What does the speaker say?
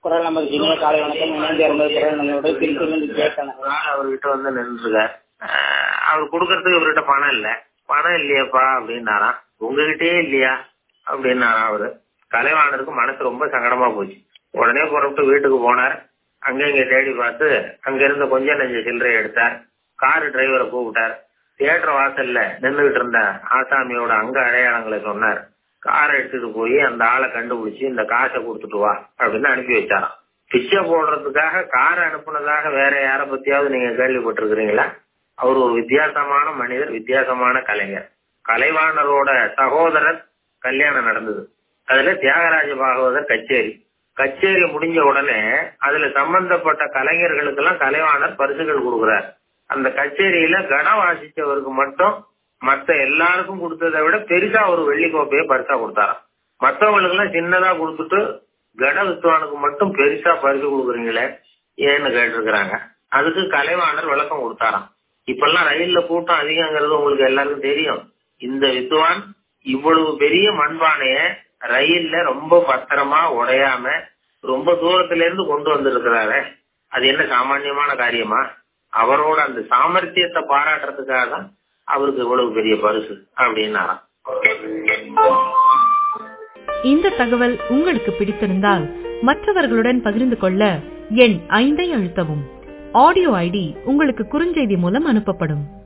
குரல் நமது இனிய காலை வணக்கம் இணைந்து இருந்தது குரல் நம்மளோட திருப்பி கேட்டேன் அவர்கிட்ட வந்து நின்றுருக்கார் அவர் கொடுக்கறதுக்கு இவர்கிட்ட பணம் இல்ல பணம் இல்லையாப்பா அப்படின்னாராம் உங்ககிட்டயே இல்லையா அப்படின்னாராம் அவரு கலைவாணருக்கு மனசு ரொம்ப சங்கடமா போச்சு உடனே புறப்பட்டு வீட்டுக்கு போனார் அங்க இங்க தேடி பார்த்து அங்க இருந்த கொஞ்சம் நெஞ்ச சில்லறையை எடுத்தார் கார் டிரைவரை கூப்பிட்டார் தியேட்டர் வாசல்ல நின்றுகிட்டு இருந்த ஆசாமியோட அங்க அடையாளங்களை சொன்னார் காரை எடுத்துட்டு போய் அந்த ஆளை கண்டுபிடிச்சு இந்த காசை கொடுத்துட்டு வா அப்படின்னு அனுப்பி வச்சாராம் பிச்சை போடுறதுக்காக காரை அனுப்புனதாக வேற யார பத்தியாவது நீங்க கேள்விப்பட்டிருக்கிறீங்களா அவர் ஒரு வித்தியாசமான மனிதர் வித்தியாசமான கலைஞர் கலைவாணரோட சகோதரர் கல்யாணம் நடந்தது அதுல தியாகராஜ பாகவதர் கச்சேரி கச்சேரி முடிஞ்ச உடனே அதுல சம்பந்தப்பட்ட கலைஞர்களுக்கு எல்லாம் கலைவாணர் பரிசுகள் கொடுக்கிறார் அந்த கச்சேரியில கனம் வாசிச்சவருக்கு மட்டும் மத்த எல்லாருக்கும் கொடுத்ததை விட பெருசா ஒரு வெள்ளி கோப்பையை பரிசா கொடுத்தாராம் மத்தவங்களுக்கு எல்லாம் சின்னதா கொடுத்துட்டு கட வித்துவானுக்கு மட்டும் பெருசா பரிசு கொடுக்குறீங்களே ஏன்னு கேட்டிருக்கிறாங்க அதுக்கு கலைவாணர் விளக்கம் கொடுத்தாராம் இப்பெல்லாம் ரயில்ல கூட்டம் அதிகங்கிறது உங்களுக்கு எல்லாருக்கும் தெரியும் இந்த வித்துவான் இவ்வளவு பெரிய மண்பானைய ரயில்ல ரொம்ப பத்திரமா உடையாம ரொம்ப தூரத்துல இருந்து கொண்டு வந்திருக்கிறாரு அது என்ன சாமானியமான காரியமா அவரோட அந்த சாமர்த்தியத்தை பாராட்டுறதுக்காக தான் அவருக்கு இவ்வளவு பெரிய பரிசு அப்படின்னாராம் இந்த தகவல் உங்களுக்கு பிடித்திருந்தால் மற்றவர்களுடன் பகிர்ந்து கொள்ள எண் ஐந்தை அழுத்தவும் ஆடியோ ஐடி உங்களுக்கு குறுஞ்செய்தி மூலம் அனுப்பப்படும்